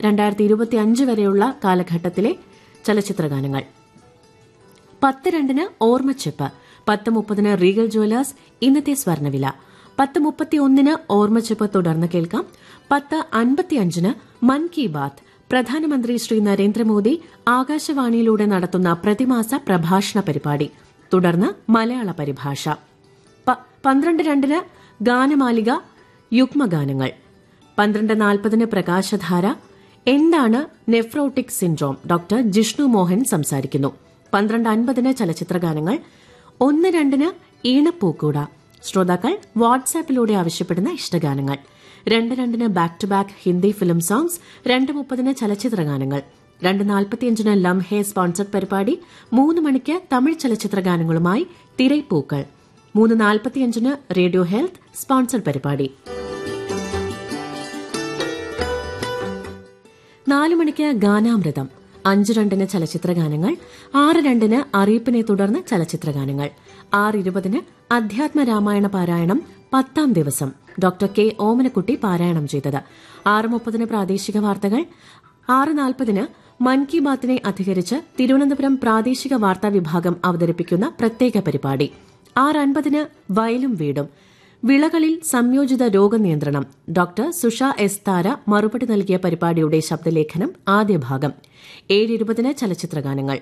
രണ്ടായിരത്തി ഇരുപത്തി അഞ്ച് വരെയുള്ള കാലഘട്ടത്തിലെ ചലച്ചിത്രഗാനങ്ങൾ പത്ത് രണ്ടിന് ഓർമ്മച്ചെപ്പ് പത്ത് മുപ്പതിന് റീഗൽ ജ്വല്ലേഴ്സ് ഇന്നത്തെ സ്വർണ്ണവില പത്ത് മുപ്പത്തി ഒന്നിന് ഓർമ്മച്ചെപ്പ് തുടർന്ന് കേൾക്കാം പത്ത് അൻപത്തിയഞ്ചിന് മൻ കി ബാത്ത് പ്രധാനമന്ത്രി ശ്രീ നരേന്ദ്രമോദി ആകാശവാണിയിലൂടെ നടത്തുന്ന പ്രതിമാസ പ്രഭാഷണ പരിപാടി തുടർന്ന് മലയാള പരിഭാഷ പ- പന്ത്രണ്ട് രണ്ടിന് ഗാനമാലിക യുഗ്മഗാനങ്ങൾ പന്ത്രണ്ട് നാൽപ്പതിന് പ്രകാശധാര എന്താണ് nephrotic syndrome doctor Jishnu Mohan സംസാരിക്കുന്നു പന്ത്രണ്ട് അൻപതിന് ചലച്ചിത്രഗാനങ്ങൾ ഒന്ന് രണ്ടിന് ഈണപ്പൂക്കൂട ശ്രോതാക്കൾ വാട്സാപ്പിലൂടെ ആവശ്യപ്പെടുന്ന ഇഷ്ടഗാനങ്ങൾ രണ്ട് രണ്ടിന് back to back Hindi film songs രണ്ട് മുപ്പതിന് ചലച്ചിത്രഗാനങ്ങൾ രണ്ട് നാൽപ്പത്തിയഞ്ചിന് ലംഹെ സ്പോൺസർഡ് പരിപാടി മൂന്ന് മണിക്ക് തമിഴ് ചലച്ചിത്രഗാനങ്ങളുമായി തിരൈപ്പൂക്കൾ മൂന്ന് നാൽപ്പത്തിയഞ്ചിന് റേഡിയോ ഹെൽത്ത് സ്പോൺസർഡ് പരിപാടി നാല് മണിക്ക് ഗാനാമൃതം അഞ്ച് രണ്ടിന് ചലച്ചിത്രഗാനങ്ങൾ ആറ് രണ്ടിന് അറിയിപ്പിനെ തുടർന്ന് ചലച്ചിത്രഗാനങ്ങൾ ആറ് ഇരുപതിന് അധ്യാത്മ രാമായണ പാരായണം പത്താം ദിവസം ഡോക്ടർ കെ ഓമനക്കുട്ടി പാരായണം ചെയ്തത് ആറ് മുപ്പതിന് പ്രാദേശിക വാർത്തകൾ ആറ് നാൽപ്പതിന് മൻ കി ബാത്തിനെ അധികരിച്ച് തിരുവനന്തപുരം പ്രാദേശിക വാർത്താ വിഭാഗം അവതരിപ്പിക്കുന്ന പ്രത്യേക പരിപാടി ആറ് അൻപതിന് വയലും വീടും വിളകളിൽ സംയോജിത രോഗനിയന്ത്രണം ഡോക്ടർ സുഷ എസ് താര മറുപടി നൽകിയ പരിപാടിയുടെ ശബ്ദലേഖനം ആദ്യ ഭാഗം ഏഴ് ഇരുപതിന് ചലച്ചിത്രഗാനങ്ങൾ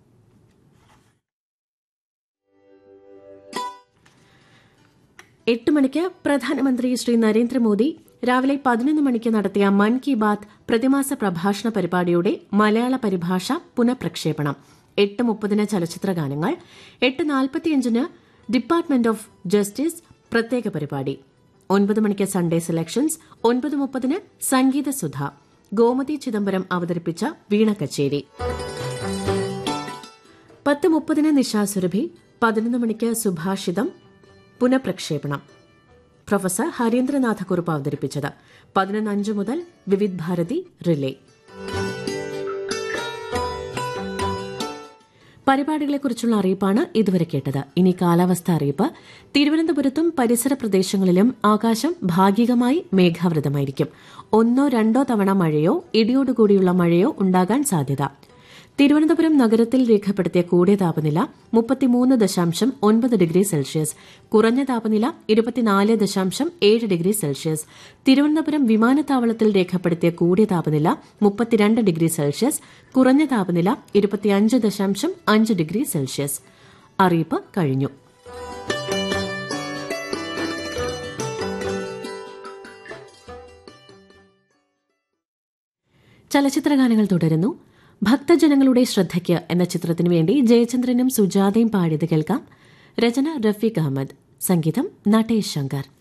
എട്ട് മണിക്ക് പ്രധാനമന്ത്രി ശ്രീ നരേന്ദ്രമോദി രാവിലെ പതിനൊന്ന് മണിക്ക് നടത്തിയ മൻ കി ബാത്ത് പ്രതിമാസ പ്രഭാഷണ പരിപാടിയുടെ മലയാള പരിഭാഷ പുനഃപ്രക്ഷേപണം എട്ട് മുപ്പതിന് ചലച്ചിത്രഗാനങ്ങൾ എട്ട് നാൽപ്പത്തിയഞ്ചിന് ഡിപ്പാർട്ട്മെന്റ് ഓഫ് ജസ്റ്റിസ് പ്രത്യേക പരിപാടി ഒൻപത് മണിക്ക് സൺഡേ സെലക്ഷൻസ് ഒൻപത് മുപ്പതിന് സംഗീത സുധ ഗോമതി ചിദംബരം അവതരിപ്പിച്ച വീണ കച്ചേരി പത്ത് മുപ്പതിന് നിശാസുരഭി പതിനൊന്ന് മണിക്ക് സുഭാഷിതം പുനഃപ്രക്ഷേപണം പ്രൊഫസർ ഹരീന്ദ്രനാഥക്കുറുപ്പ് അവതരിപ്പിച്ചത് പതിനൊന്ന് അഞ്ച് മുതൽ വിവിധ് ഭാരതി റിലേ പരിപാടികളെക്കുറിച്ചുള്ള അറിയിപ്പാണ് ഇതുവരെ കേട്ടത് ഇനി കാലാവസ്ഥ അറിയിപ്പ് തിരുവനന്തപുരത്തും പരിസര പ്രദേശങ്ങളിലും ആകാശം ഭാഗികമായി മേഘാവൃതമായിരിക്കും ഒന്നോ രണ്ടോ തവണ മഴയോ ഇടിയോടുകൂടിയുള്ള മഴയോ ഉണ്ടാകാൻ സാധ്യത തിരുവനന്തപുരം നഗരത്തിൽ രേഖപ്പെടുത്തിയ കൂടിയ താപനില മുപ്പത്തിമൂന്ന് ദശാംശം ഒൻപത് ഡിഗ്രി സെൽഷ്യസ് കുറഞ്ഞ താപനില ഇരുപത്തിനാല് ദശാംശം ഏഴ് ഡിഗ്രി സെൽഷ്യസ് തിരുവനന്തപുരം വിമാനത്താവളത്തിൽ രേഖപ്പെടുത്തിയ കൂടിയ താപനില മുപ്പത്തിരണ്ട് ഡിഗ്രി സെൽഷ്യസ് കുറഞ്ഞ താപനില ഇരുപത്തിയഞ്ച് ദശാംശം അഞ്ച് ഡിഗ്രി സെൽഷ്യസ് അറിയിപ്പ് കഴിഞ്ഞു ചലച്ചിത്രഗാനങ്ങൾ തുടരുന്നു ഭക്തജനങ്ങളുടെ ശ്രദ്ധയ്ക്ക് എന്ന ചിത്രത്തിനു വേണ്ടി ജയചന്ദ്രനും സുജാതയും പാടിയത് കേൾക്കാം രചന റഫീഖ് അഹമ്മദ് സംഗീതം നട്ടേഷ് ശങ്കർ